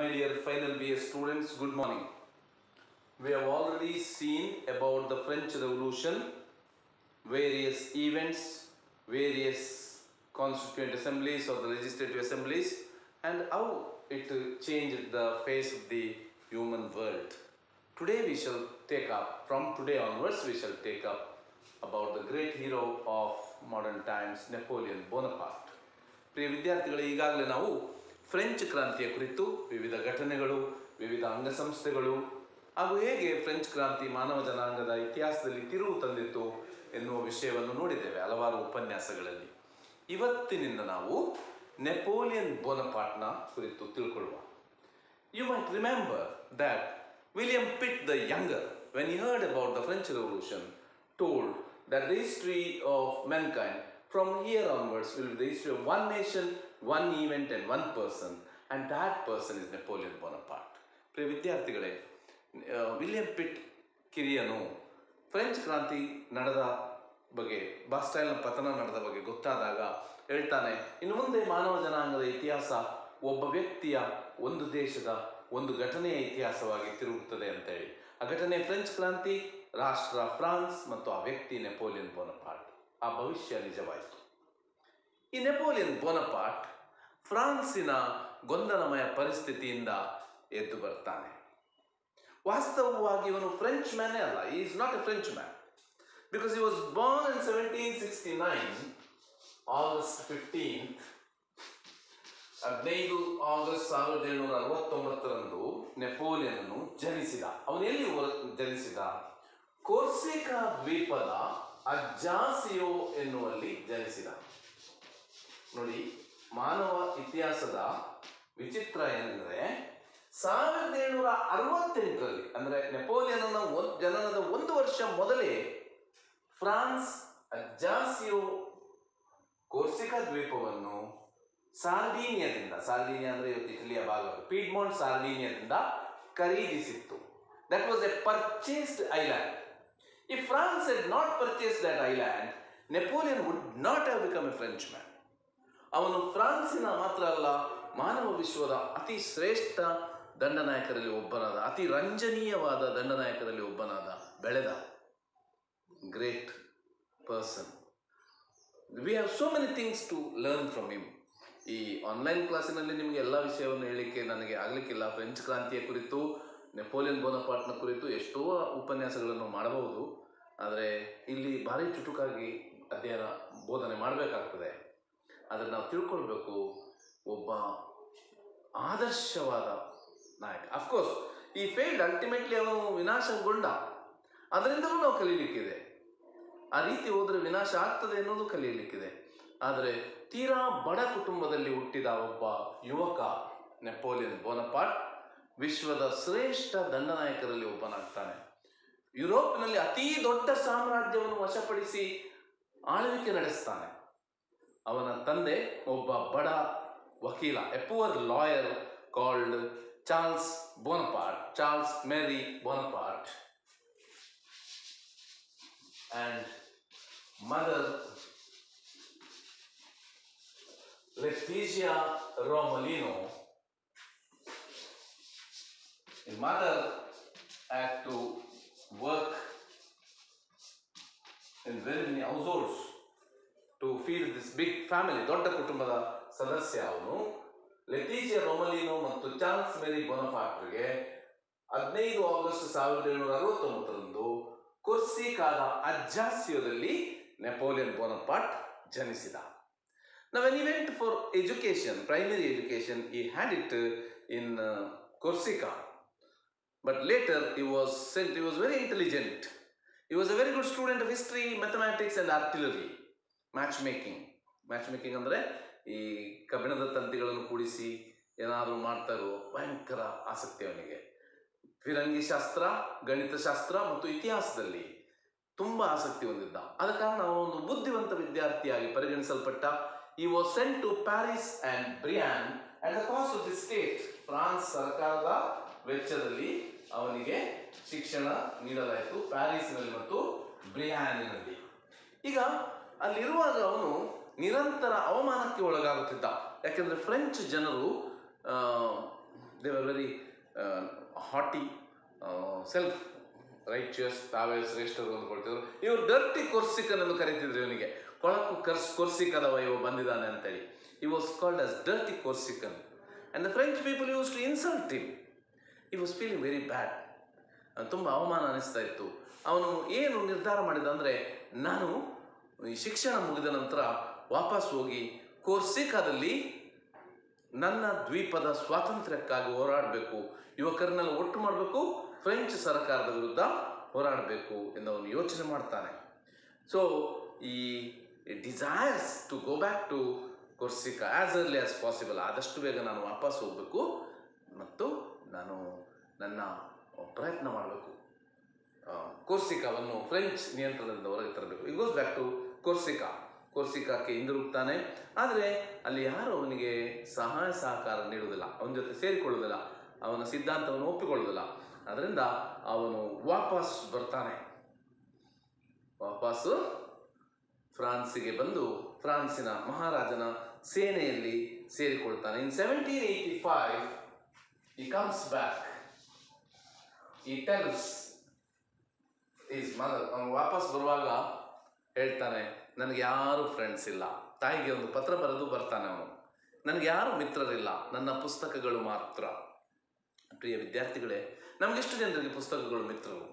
My dear final BA students, good morning. We have already seen about the French Revolution, various events, various constituent assemblies or the legislative assemblies, and how it uh, changed the face of the human world. Today we shall take up, from today onwards, we shall take up about the great hero of modern times, Napoleon Bonaparte. ಪ್ರಿಯ ವಿದ್ಯಾರ್ಥಿಗಳೇ ಈಗಾಗಲೇ ನಾವು French ಕ್ರಾಂತಿಯ ಕುರಿತು ವಿವಿಧ ಘಟನೆಗಳು ವಿವಿಧ ಅಂಗಸಂಸ್ಥೆಗಳು ಹಾಗೂ ಹೇಗೆ ಫ್ರೆಂಚ್ ಕ್ರಾಂತಿ ಮಾನವ ಜನಾಂಗದ ಇತಿಹಾಸದಲ್ಲಿ ತಿರುವು ತಂದಿತ್ತು ಎನ್ನುವ ವಿಷಯವನ್ನು ನೋಡಿದ್ದೇವೆ ಹಲವಾರು ಉಪನ್ಯಾಸಗಳಲ್ಲಿ ಇವತ್ತಿನಿಂದ ನಾವು ನೆಪೋಲಿಯನ್ ಬೋನಪಾಟ್ನ ಕುರಿತು ತಿಳ್ಕೊಳ್ಳುವ You might remember that William Pitt the Younger, when he heard about the French Revolution, told that the history of mankind from here onwards will be the history of one nation, one event, and one person, and that person is Napoleon Bonaparte. ಪ್ರಿಯ ವಿದ್ಯಾರ್ಥಿಗಳೇ ಆ, William pit ಕಿರಿಯನು French ಕ್ರಾಂತಿ ನಡೆದ ಬಗ್ಗೆ ಬಾಸ್ಟೈಲ್ನ ಪತನ ನಡೆದ ಬಗ್ಗೆ ಗೊತ್ತಾದಾಗ ಹೇಳ್ತಾನೆ ಇನ್ನು ಮುಂದೆ ಮಾನವ ಜನಾಂಗದ ಇತಿಹಾಸ ಒಬ್ಬ ವ್ಯಕ್ತಿಯ ಒಂದು ದೇಶದ ಒಂದು ಘಟನೆಯ ಇತಿಹಾಸವಾಗಿ ತಿರುಗುತ್ತದೆ ಅಂತೇಳಿ ಆ ಘಟನೆ ಫ್ರೆಂಚ್ ಕ್ರಾಂತಿ ರಾಷ್ಟ್ರ ಫ್ರಾನ್ಸ್ ಮತ್ತು ಆ ವ್ಯಕ್ತಿ ನೆಪೋಲಿಯನ್ ಬೋನಪಾರ್ಟ್ ಆ ಭವಿಷ್ಯ ನಿಜವಾಯಿತು ಈ ನೆಪೋಲಿಯನ್ ಬೋನಪಾರ್ಟ್ ಫ್ರಾನ್ಸಿನ ಗೊಂದಲಮಯ ಪರಿಸ್ಥಿತಿಯಿಂದ ಎದ್ದು ಬರ್ತಾನೆ ವಾಸ್ತವವಾಗಿ ಇವನು ಫ್ರೆಂಚ್ ಮ್ಯಾನೇ ಅಲ್ಲ he is not a French man because he was born in seventeen sixty nine August fifteenth ಹದಿನೈದು ಆಗಸ್ಟ್ ಸಾವಿರದ ಏಳ್ನೂರ ಅರವತ್ತೊಂಬತ್ತರಂದು ನೆಪೋಲಿಯನನ್ನು ಜನಿಸಿದ ಅವನು ಎಲ್ಲಿ ಹೊರ- ಜನಿಸಿದ ಕೋರ್ಸಿಕಾ ದ್ವೀಪದ ಅಜ್ಜಾಸಿಯೋ ಎನ್ನುವಲ್ಲಿ ಜನಿಸಿದ ನೋಡಿ ಮಾನವ ಇತಿಹಾಸದ ವಿಚಿತ್ರ ಏನಂದ್ರೆ ಸಾವಿರದ ಏಳ್ನೂರ ಅರವತ್ತೆಂಟರಲ್ಲಿ ಅಂದ್ರೆ ನೆಪೋಲಿಯನ್ನ ಒಂದ್- ಜನನದ ಒಂದು ವರ್ಷ ಮೊದಲೇ ಫ್ರಾನ್ಸ್ ಅಜ್ಜಾಸಿಯೋ ಕೋರ್ಸಿಕಾ ದ್ವೀಪವನ್ನು ಸಾರ್ಡೀನಿಯಾದಿಂದ ಸಾರ್ಡೀನಿಯಾ ಅಂದ್ರೆ ಇವತ್ತು ಇಟಲಿಯ ಭಾಗ ಪೀಡ್ಮೌಂಟ್ ಸಾರ್ಡೀನಿಯಾದಿಂದ ಖರೀದಿಸಿತ್ತು that was a purchased island if France had not purchase that island Napoleon would not have become a French man ಅವನು ಫ್ರಾನ್ಸಿನ ಮಾತ್ರ ಅಲ್ಲ ಮಾನವ ವಿಶ್ವದ ಅತಿ ಶ್ರೇಷ್ಠ ದಂಡನಾಯಕರಲ್ಲಿ ಒಬ್ಬನಾದ ಅತಿ ರಂಜನೀಯವಾದ ದಂಡನಾಯಕರಲ್ಲಿ ಒಬ್ಬನಾದ ಬೆಳೆದ great person we have so many things to learn from him ಈ ಆನ್ಲೈನ್ ಕ್ಲಾಸಿನಲ್ಲಿ ನಿಮಗೆ ಎಲ್ಲ ವಿಷಯವನ್ನು ಹೇಳಲಿಕ್ಕೆ ನನಗೆ ಆಗಲಿಕ್ಕಿಲ್ಲ ಫ್ರೆಂಚ್ ಕ್ರಾಂತಿಯ ಕುರಿತು ನೆಪೋಲಿಯನ್ ಬೋನಪಾಟ್ನ ಕುರಿತು ಎಷ್ಟೋ ಉಪನ್ಯಾಸಗಳನ್ನು ಮಾಡಬಹುದು ಆದರೆ ಇಲ್ಲಿ ಭಾರಿ ಚುಟುಕಾಗಿ ಅಧ್ಯಯನ ಬೋಧನೆ ಮಾಡಬೇಕಾಗ್ತದೆ ಆದರೆ ನಾವು ತಿಳ್ಕೊಳ್ಬೇಕು ಒಬ್ಬ ಆದರ್ಶವಾದ ನಾಯಕ ಅಫ್ಕೋರ್ಸ್ ಈ ಫೇಲ್ಡ್ ಅಲ್ಟಿಮೇಟ್ಲಿ ಅವನು ವಿನಾಶಗೊಂಡ ಅದರಿಂದಲೂ ನಾವು ಕಲೀಲಿಕ್ಕಿದೆ ಆ ರೀತಿ ಹೋದರೆ ವಿನಾಶ ಆಗ್ತದೆ ಅನ್ನೋದು ಕಲಿಯಲಿಕ್ಕಿದೆ ಆದರೆ ತೀರಾ ಬಡ ಕುಟುಂಬದಲ್ಲಿ ಹುಟ್ಟಿದ ಒಬ್ಬ ಯುವಕ ನೆಪೋಲಿಯನ್ ಬೋನಪಾಟ್ ವಿಶ್ವದ ಶ್ರೇಷ್ಠ ದಂಡನಾಯಕರಲ್ಲಿ ಒಬ್ಬನಾಗ್ತಾನೆ ಯುರೋಪಿನಲ್ಲಿ ಅತೀ ದೊಡ್ಡ ಸಾಮ್ರಾಜ್ಯವನ್ನು ವಶಪಡಿಸಿ ಆಳ್ವಿಕೆ ನಡೆಸ್ತಾನೆ ಅವನ ತಂದೆ ಒಬ್ಬ ಬಡ ವಕೀಲ a poor lawyer called Charles Bonaparte Charles Marie Bonaparte and mother Letizia Romolino. His mother had to work in very many households to feed this big family. ದೊಡ್ಡ ಕುಟುಂಬದ ಸದಸ್ಯ ಅವನು ಲೆಟೀಜಿಯಾ ರೊಮಲಿನೋ ಮತ್ತು ಚಾರ್ಲ್ಸ್ ಮೇರಿ ಬೊನಪಾಟ್ರಿಗೆ ಹದಿನೈದು ಆಗಸ್ಟ್ ಸಾವಿರದ ಏಳ್ನೂರ ಅರವತ್ತೊಂಬತ್ತರಂದು ಕೊರ್ಸಿಕಾದ ಅಜ್ಜಾಸಿಯೋದಲ್ಲಿ ನೆಪೋಲಿಯನ್ ಬೋನಪಾಟ್ ಜನಿಸಿದ Now, when he went for education, primary education, he had it uh, in uh, Corsica. But later he was sent, he was very intelligent. He was a very good student of history, mathematics, and artillery. Matchmaking. Matchmaking ಅಂದರೆ ಈ ಕಬ್ಬಿಣದ ತಂತಿಗಳನ್ನು ಕೂಡಿಸಿ ಏನಾದರೂ ಮಾಡ್ತಾರೋ ಭಯಂಕರ ಆಸಕ್ತಿ ಅವನಿಗೆ ಫಿರಂಗಿ ಶಾಸ್ತ್ರ ಗಣಿತಶಾಸ್ತ್ರ ಮತ್ತು ಇತಿಹಾಸದಲ್ಲಿ ತುಂಬ ಆಸಕ್ತಿ ಹೊಂದಿದ್ದ ಆದ ಕಾರಣ ಅವನು ಒಂದು ಬುದ್ಧಿವಂತ ವಿದ್ಯಾರ್ಥಿಯಾಗಿ ಪರಿಗಣಿಸಲ್ಪಟ್ಟ he was sent to Paris and Brienne and the cost of the state France ಸರ್ಕಾರದ ವೆಚ್ಚದಲ್ಲಿ ಅವನಿಗೆ ಶಿಕ್ಷಣ ನೀಡಲಾಯಿತು ಪ್ಯಾರಿಸ್ನಲ್ಲಿ ಮತ್ತು ಬ್ರಿಯಾನಿನಲ್ಲಿ ಈಗ ಅಲ್ಲಿರುವಾಗ ಅವನು ನಿರಂತರ ಅವಮಾನಕ್ಕೆ ಒಳಗಾಗುತ್ತಿದ್ದ ಯಾಕೆಂದ್ರೆ ಫ್ರೆಂಚ್ ಜನರು ಆ, they were very haughty self righteous ತಾವೇ ಶ್ರೇಷ್ಠರು ಅಂದ್ಕೊಳ್ತಿದ್ರು ಇವರು ಡರ್ಟಿ ಕೊರ್ಸಿಕನ್ ಎಂದು ಕರೀತಿದ್ರು ಇವನಿಗೆ ಕೊಳಕು ಕರ್ಸ್ ಕೊರ್ಸಿಕದವ ಇವ ಬಂದಿದ್ದಾನೆ ಅಂತೇಳಿ he was called as dirty Corsican and the French people use to insult him he was feeling very bad ತುಂಬ ಅವಮಾನ ಅನಿಸ್ತಾ ಇತ್ತು ಅವನು ಏನು ನಿರ್ಧಾರ ಮಾಡಿದ ಅಂದರೆ ನಾನು ಈ ಶಿಕ್ಷಣ ಮುಗಿದ ನಂತರ ವಾಪಸ್ ಹೋಗಿ ಕೋರ್ಸಿಕಾದಲ್ಲಿ ನನ್ನ ದ್ವೀಪದ ಸ್ವಾತಂತ್ರ್ಯಕ್ಕಾಗಿ ಹೋರಾಡಬೇಕು ಯುವಕರನ್ನೆಲ್ಲ ಒಟ್ಟು ಮಾಡಬೇಕು ಫ್ರೆಂಚ್ ಸರ್ಕಾರದ ವಿರುದ್ಧ ಹೋರಾಡಬೇಕು ಎಂದು ಅವನು ಯೋಚನೆ ಮಾಡ್ತಾನೆ so he desires to go back to Corsica as early as possible ಆದಷ್ಟು ಬೇಗ ನಾನು ವಾಪಸ್ ಹೋಗಬೇಕು ಮತ್ತು ನಾನು ನನ್ನ ಪ್ರಯತ್ನ ಮಾಡಬೇಕು ಕೋರ್ಸಿಕಾವನ್ನು ಫ್ರೆಂಚ್ ನಿಯಂತ್ರಣದಿಂದ ಹೊರಗೆ ತರಬೇಕು he goes back to Corsica ಕೋರ್ಸಿಕಾಕ್ಕೆ ಹಿಂದಿರುಗ್ತಾನೆ ಆದರೆ ಅಲ್ಲಿ ಯಾರು ಅವನಿಗೆ ಸಹಾಯ ಸಹಕಾರ ನೀಡುವುದಿಲ್ಲ ಅವನ ಜೊತೆ ಸೇರಿಕೊಳ್ಳುವುದಿಲ್ಲ ಅವನ ಸಿದ್ಧಾಂತವನ್ನು ಒಪ್ಪಿಕೊಳ್ಳುವುದಿಲ್ಲ ಅದರಿಂದ ಅವನು ವಾಪಸ್ ಬರ್ತಾನೆ ವಾಪಸ್ಸು ಫ್ರಾನ್ಸಿಗೆ ಬಂದು ಫ್ರಾನ್ಸಿನ ಮಹಾರಾಜನ ಸೇನೆಯಲ್ಲಿ ಸೇರಿಕೊಳ್ತಾನೆ in seventeen eighty five he comes back he tells his mother ಅವನು ವಾಪಸ್ ಬರುವಾಗ ಹೇಳ್ತಾನೆ ನನಗೆ ಯಾರು ಫ್ರೆಂಡ್ಸ್ ಇಲ್ಲ ತಾಯಿಗೆ ಒಂದು ಪತ್ರ ಬರೆದು ಬರ್ತಾನೆ ಅವನು ನನಗೆ ಯಾರು ಮಿತ್ರರಿಲ್ಲ ನನ್ನ ಪುಸ್ತಕಗಳು ಮಾತ್ರ ಪ್ರಿಯ ವಿದ್ಯಾರ್ಥಿಗಳೇ ನಮಗೆಷ್ಟು ಜನರಿಗೆ ಪುಸ್ತಕಗಳು ಮಿತ್ರರು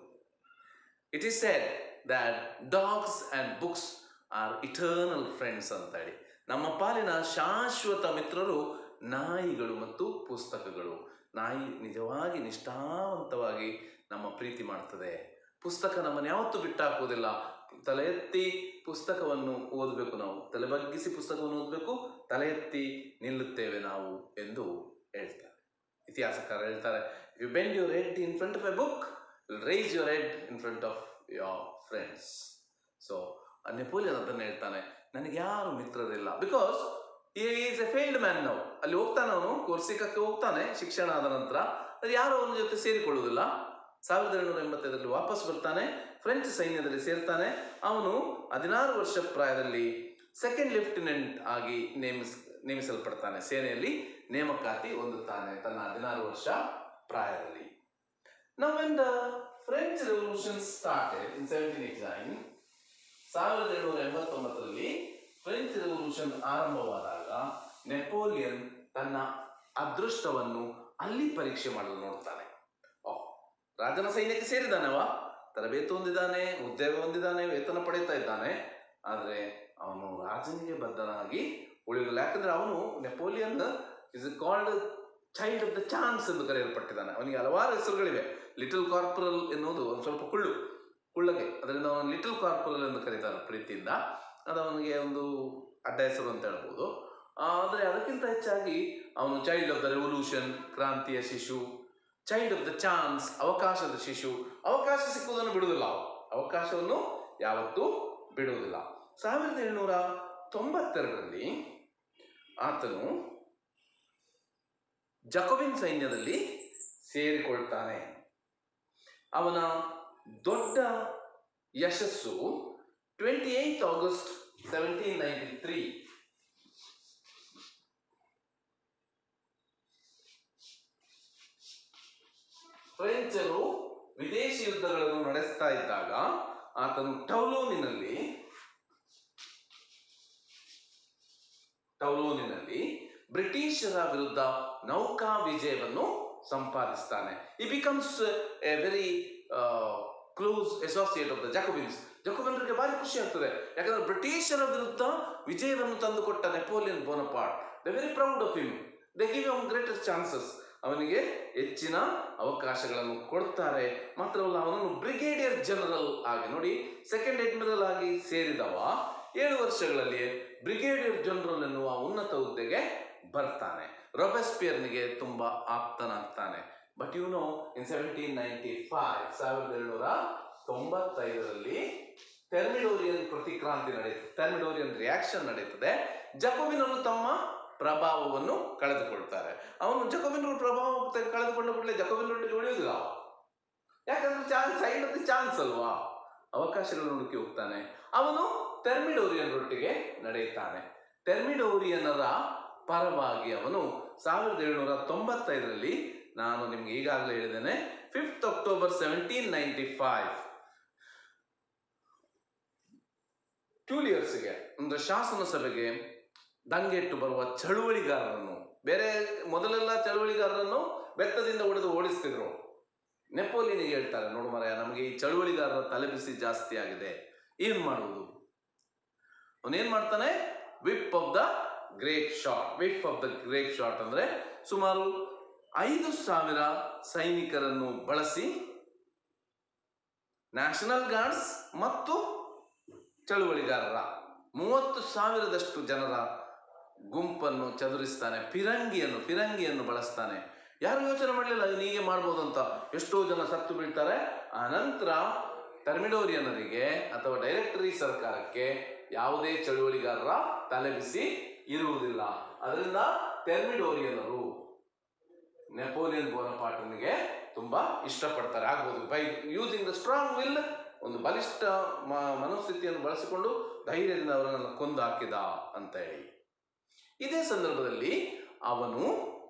it is said that dogs and books are eternal friends ಅಂತ ಹೇಳಿ ನಮ್ಮ ಪಾಲಿನ ಶಾಶ್ವತ ಮಿತ್ರರು ನಾಯಿಗಳು ಮತ್ತು ಪುಸ್ತಕಗಳು ನಾಯಿ ನಿಜವಾಗಿ ನಿಷ್ಠಾವಂತವಾಗಿ ನಮ್ಮ ಪ್ರೀತಿ ಮಾಡ್ತದೆ ಪುಸ್ತಕ ನಮ್ಮನ್ನು ಯಾವತ್ತೂ ಬಿಟ್ಟಾಕುವುದಿಲ್ಲ ತಲೆ ಎತ್ತಿ ಪುಸ್ತಕವನ್ನು ಓದಬೇಕು ನಾವು ತಲೆ ಬಗ್ಗಿಸಿ ಪುಸ್ತಕವನ್ನು ಓದಬೇಕು ತಲೆ ಎತ್ತಿ ನಿಲ್ಲುತ್ತೇವೆ ನಾವು ಎಂದು ಹೇಳ್ತಾರೆ ಇತಿಹಾಸಕಾರ ಹೇಳ್ತಾರೆ you bend your head in front of a book raise your head in front of your friends so Napoleon ಅದನ್ನು ಹೇಳ್ತಾನೆ ನನಗೆ ಯಾರು ಮಿತ್ರರಿಲ್ಲ because he's a failed man ನಾವು ಅಲ್ಲಿ ಹೋಗ್ತಾನೆ ಅವನು ಕೋರ್ಸಿಕಕ್ಕೆ ಹೋಗ್ತಾನೆ ಶಿಕ್ಷಣ ಆದ ನಂತರ ಅಲ್ಲಿ ಯಾರು ಅವನ ಜೊತೆ ಸೇರಿಕೊಳ್ಳುವುದಿಲ್ಲ ಸಾವಿರದ ಏಳುನೂರ ಎಂಬತ್ತೈದರಲ್ಲಿ ವಾಪಸ್ ಬರ್ತಾನೆ ಫ್ರೆಂಚ್ ಸೈನ್ಯದಲ್ಲಿ ಸೇರ್ತಾನೆ ಅವನು ಹದಿನಾರು ವರ್ಷ ಪ್ರಾಯದಲ್ಲಿ ಸೆಕೆಂಡ್ ಲೆಫ್ಟಿನೆಂಟ್ ಆಗಿ ನೇಮಿಸ್ ನೇಮಿಸಲ್ಪಡ್ತಾನೆ ಸೇನೆಯಲ್ಲಿ ನೇಮಕಾತಿ ಹೊಂದುತ್ತಾನೆ ತನ್ನ ಹದಿನಾರು ವರ್ಷ ಪ್ರಾಯದಲ್ಲಿ Now when the French Revolution started in 1789, ಸಾವಿರದ ಏಳುನೂರ ಎಂಬತ್ತೊಂಬತ್ತರಲ್ಲಿ ಫ್ರೆಂಚ್ ರೆವಲ್ಯೂಷನ್ ಆರಂಭವಾದಾಗ ನೆಪೋಲಿಯನ್ ತನ್ನ ಅದೃಷ್ಟವನ್ನು ಅಲ್ಲಿ ಪರೀಕ್ಷೆ ಮಾಡಲು ನೋಡ್ತಾನೆ ಓ ರಾಜನ ಸೈನ್ಯಕ್ಕೆ ಸೇರಿದಾನವ ತರಬೇತಿ ಹೊಂದಿದ್ದಾನೆ ಉದ್ಯೋಗ ಹೊಂದಿದ್ದಾನೆ ವೇತನ ಪಡೀತಾ ಇದ್ದಾನೆ ಆದರೆ ಅವನು ರಾಜನಿಗೆ ಬದ್ಧನಾಗಿ ಉಳಿಯಲಿಲ್ಲ ಯಾಕಂದ್ರೆ ಅವನು Napoleon is called child of the chance ಎಂದು ಕರೆಯಲ್ಪಟ್ಟಿದ್ದಾನೆ ಅವನಿಗೆ ಹಲವಾರು ಹೆಸರುಗಳಿವೆ ಲಿಟಲ್ ಕಾರ್ಪೊರಲ್ ಎನ್ನುವುದು ಒಂದು ಸ್ವಲ್ಪ ಕುಳ್ಳು ಕುಳ್ಳಗೆ ಅದರಿಂದ ಅವನು ಲಿಟಲ್ ಕಾರ್ಪೊರಲ್ ಎಂದು ಕರೀತಾರೆ ಪ್ರೀತಿಯಿಂದ ಅದು ಅವನಿಗೆ ಒಂದು ಅಡ್ಡ ಹೆಸರು ಅಂತ ಹೇಳ್ಬೋದು ಆದರೆ ಅದಕ್ಕಿಂತ ಹೆಚ್ಚಾಗಿ ಅವನು ಚೈಲ್ಡ್ ಆಫ್ ದ ರೆವಲ್ಯೂಷನ್ ಕ್ರಾಂತಿಯ ಶಿಶು ಚೈಲ್ಡ್ ಆಫ್ ದ ಚಾನ್ಸ್ ಅವಕಾಶದ ಶಿಶು ಅವಕಾಶ ಸಿಕ್ಕುವುದನ್ನು ಬಿಡುವುದಿಲ್ಲ ಅವ ಅವಕಾಶವನ್ನು ಯಾವತ್ತೂ ಬಿಡುವುದಿಲ್ಲ ಸಾವಿರದ ಏಳುನೂರ ತೊಂಬತ್ತೆರಡರಲ್ಲಿ ಆತನು ಜಕೋಬಿನ್ ಸೈನ್ಯದಲ್ಲಿ ಸೇರಿಕೊಳ್ತಾನೆ ಅವನ ದೊಡ್ಡ ಯಶಸ್ಸು twenty eighth August seventeen ninety three ಫ್ರೆಂಚರು ವಿದೇಶಿ ಯುದ್ಧಗಳನ್ನು ನಡೆಸ್ತಾ ಇದ್ದಾಗ ಆತನು ಟೌಲೋನಿನಲ್ಲಿ ಟೌಲೋನಿನಲ್ಲಿ ಬ್ರಿಟಿಷರ ವಿರುದ್ಧ ನೌಕಾ ವಿಜಯವನ್ನು ಸಂಪಾದಿಸ್ತಾನೆ he becomes a very close associate of the Jacobins ಜಕೋಬಿನ್ರಿಗೆ ಭಾರಿ ಖುಷಿ ಆಗ್ತದೆ ಯಾಕಂದ್ರೆ ಬ್ರಿಟಿಷರ ವಿರುದ್ಧ ವಿಜಯವನ್ನು ತಂದುಕೊಟ್ಟ Napoleon Bonaparte they very proud of him they give ಅವನ್ ಗ್ರೇಟೆಸ್ಟ್ ಚಾನ್ಸಸ್ ಅವನಿಗೆ ಹೆಚ್ಚಿನ ಅವಕಾಶಗಳನ್ನು ಕೊಡ್ತಾರೆ ಮಾತ್ರವಲ್ಲ ಅವನನ್ನು ಬ್ರಿಗೇಡಿಯರ್ ಜನರಲ್ ಆಗಿ ನೋಡಿ ಸೆಕೆಂಡ್ ಅಡ್ಮಿರಲ್ ಆಗಿ ಸೇರಿದವ ಏಳು ವರ್ಷಗಳಲ್ಲಿ ಬ್ರಿಗೇಡಿಯರ್ ಜನರಲ್ ಎನ್ನುವ ಉನ್ನತ ಹುದ್ದೆಗೆ ಬರ್ತಾನೆ ರೊಬೆಸ್ಪಿಯರ್ನಿಗೆ ತುಂಬ ಆಪ್ತನಾಗ್ತಾನೆ ಬಟ್ ಇವನು ಇನ್ ಸೆವೆಂಟೀನ್ ನೈಂಟಿ ಫೈವ್ ಸಾವಿರದ ಏಳುನೂರ ತೊಂಬತ್ತೈದರಲ್ಲಿ ಟೆರ್ಮಿಡೋರಿಯನ್ ಪ್ರತಿಕ್ರಾಂತಿ ನಡೆಯುತ್ತದೆ ಟೆರ್ಮಿಡೋರಿಯನ್ ರಿಯಾಕ್ಷನ್ ನಡೀತದೆ ಜಕೋಬಿನರು ತಮ್ಮ ಪ್ರಭಾವವನ್ನು ಕಳೆದುಕೊಳ್ತಾರೆ ಅವನು ಜಕೋಬಿನರು ಪ್ರಭಾವ ತೆ- ಕಳೆದುಕೊಂಡ ಕೂಡಲೇ ಜಕೋಬಿನರೊಟ್ಟಿಗೆ ಉಳಿಯುವುದಿಲ್ಲ ಅವ. ಯಾಕಂದ್ರೆ chance side of the chance ಅಲ್ವಾ ಅವಕಾಶಗಳನ್ನು ಹುಡುಕಿ ಹೋಗ್ತಾನೆ ಅವನು ಟೆರ್ಮಿಡೋರಿಯನ್ರೊಟ್ಟಿಗೆ ನಡೆಯುತ್ತಾನೆ ಟೆರ್ಮಿಡೋರಿಯನರ ಪರವಾಗಿ ಅವನು ಸಾವಿರದ ಏಳುನೂರ ತೊಂಬತ್ತೈದರಲ್ಲಿ ನಾನು ನಿಮ್ಗೆ ಈಗಾಗಲೇ ಹೇಳಿದ್ದೇನೆ fifth October seventeen ninety five ಟ್ಯೂಲಿಯರ್ಸ್ಗೆ ಅಂದ್ರೆ ಶಾಸನ ಸಭೆಗೆ ದಂಗೆಟ್ಟು ಬರುವ ಚಳುವಳಿಗಾರರನ್ನು ಬೇರೆ ಮೊದಲೆಲ್ಲ ಚಳುವಳಿಗಾರರನ್ನು ಬೆತ್ತದಿಂದ ಹೊಡೆದು ಓಡಿಸ್ತಿದ್ರು ನೆಪೋಲಿಯನಿಗೆ ಹೇಳ್ತಾರೆ ನೋಡು ಮರ ನಮಗೆ ಈ ಚಳುವಳಿಗಾರರ ತಲೆಬಿಸಿ ಜಾಸ್ತಿ ಆಗಿದೆ ಏನ್ ಮಾಡುವುದು ಅವನೇನ್ ಮಾಡ್ತಾನೆ whiff of the grapeshot whiff of the grapeshot ಅಂದ್ರೆ ಸುಮಾರು ಐದು ಸಾವಿರ ಸೈನಿಕರನ್ನು ಬಳಸಿ ನ್ಯಾಷನಲ್ ಗಾರ್ಡ್ಸ್ ಮತ್ತು ಚಳುವಳಿಗಾರರ ಮೂವತ್ತು ಸಾವಿರದಷ್ಟು ಜನರ ಗುಂಪನ್ನು ಚದುರಿಸ್ತಾನೆ ಫಿರಂಗಿಯನ್ನು ಫಿರಂಗಿಯನ್ನು ಬಳಸ್ತಾನೆ ಯಾರು ಯೋಚನೆ ಮಾಡಲಿಲ್ಲ ಅದನ್ನ ಹೀಗೆ ಮಾಡ್ಬೋದು ಅಂತ ಎಷ್ಟೋ ಜನ ಸತ್ತು ಬೀಳ್ತಾರೆ ಆ ನಂತರ ಟರ್ಮಿಡೋರಿಯನರಿಗೆ ಅಥವಾ ಡೈರೆಕ್ಟರಿ ಸರ್ಕಾರಕ್ಕೆ ಯಾವುದೇ ಚಳುವಳಿಗಾರರ ತಲೆಬಿಸಿ ಇರುವುದಿಲ್ಲ ಅದರಿಂದ ಟೆರ್ಮಿಡೋರಿಯನರು ನೆಪೋಲಿಯನ್ ಬೋನಪಾಟನಿಗೆ ತುಂಬಾ ಇಷ್ಟಪಡ್ತಾರೆ ಆಗ್ಬೋದು by using the strong will ಒಂದು ಬಲಿಷ್ಠ ಮ- ಮನೋಸ್ಥಿತಿಯನ್ನು ಬಳಸಿಕೊಂಡು ಧೈರ್ಯದಿಂದ ಅವರನ್ನು ಕೊಂದು ಹಾಕಿದ ಅಂತ ಹೇಳಿ ಇದೇ ಸಂದರ್ಭದಲ್ಲಿ ಅವನು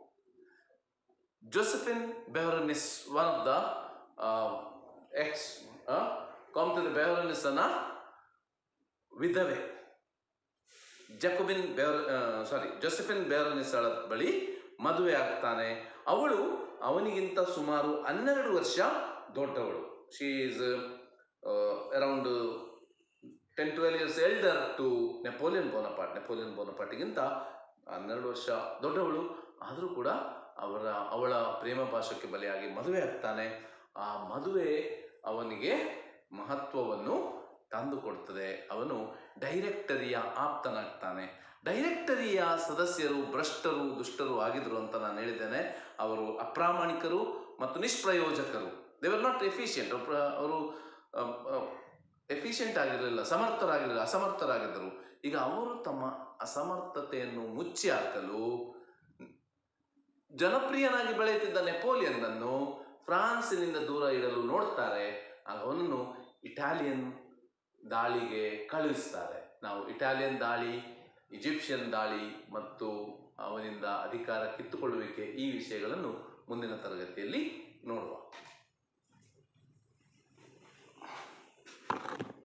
Josephine Beauharnais one of the ex ಕಾಂಪ್ಟದ ಬೆಹರನಿಸ್ ಅನ್ನ ವಿಧವೆ ಜಕೋಬಿನ್ ಬೆಹರ್ ಸಾರಿ ಜೋಸೆಫಿನ್ ಬೆಹರನಿಸಳ ಬಳಿ ಮದುವೆ ಆಗ್ತಾನೆ ಅವಳು ಅವನಿಗಿಂತ ಸುಮಾರು ಹನ್ನೆರಡು ವರ್ಷ ದೊಡ್ಡವಳು she is around ten twelve years elder to Napoleon Bonaparte Napoleon ಬೋನಪಾಟಿಗಿಂತ ಹನ್ನೆರಡು ವರ್ಷ ದೊಡ್ಡವಳು ಆದರೂ ಕೂಡ ಅವರ ಅವಳ ಪ್ರೇಮ ಭಾಷಕ್ಕೆ ಬಲಿಯಾಗಿ ಮದುವೆ ಆಗ್ತಾನೆ ಆ ಮದುವೆ ಅವನಿಗೆ ಮಹತ್ವವನ್ನು ತಂದು ಕೊಡ್ತದೆ ಅವನು ಡೈರೆಕ್ಟರಿಯ ಆಪ್ತನಾಗ್ತಾನೆ ಡೈರೆಕ್ಟರಿಯ ಸದಸ್ಯರು ಭ್ರಷ್ಟರು ದುಷ್ಟರು ಆಗಿದ್ರು ಅಂತ ನಾನು ಹೇಳಿದ್ದೇನೆ ಅವರು ಅಪ್ರಾಮಾಣಿಕರು ಮತ್ತು ನಿಷ್ಪ್ರಯೋಜಕರು ದೇವರ್ ನಾಟ್ ಎಫಿಷಿಯಂಟ್ ಅವರು ಎಫಿಷಿಯಂಟ್ ಆಗಿರಲಿಲ್ಲ ಸಮರ್ಥರಾಗಿರಲಿಲ್ಲ ಅಸಮರ್ಥರಾಗಿದ್ದರು ಈಗ ಅವರು ತಮ್ಮ ಅಸಮರ್ಥತೆಯನ್ನು ಮುಚ್ಚಿ ಹಾಕಲು ಜನಪ್ರಿಯನಾಗಿ ಬೆಳೆಯುತ್ತಿದ್ದ ನೆಪೋಲಿಯನ್ನನ್ನು ಫ್ರಾನ್ಸಿನಿಂದ ದೂರ ಇಡಲು ನೋಡ್ತಾರೆ ಆಗ ಅವನನ್ನು ಇಟಾಲಿಯನ್ ದಾಳಿಗೆ ಕಳುಹಿಸ್ತಾರೆ ನಾವು ಇಟಾಲಿಯನ್ ದಾಳಿ ಈಜಿಪ್ಷಿಯನ್ ದಾಳಿ ಮತ್ತು ಅವನಿಂದ ಅಧಿಕಾರ ಕಿತ್ತುಕೊಳ್ಳುವಿಕೆ ಈ ವಿಷಯಗಳನ್ನು ಮುಂದಿನ ತರಗತಿಯಲ್ಲಿ ನೋಡುವ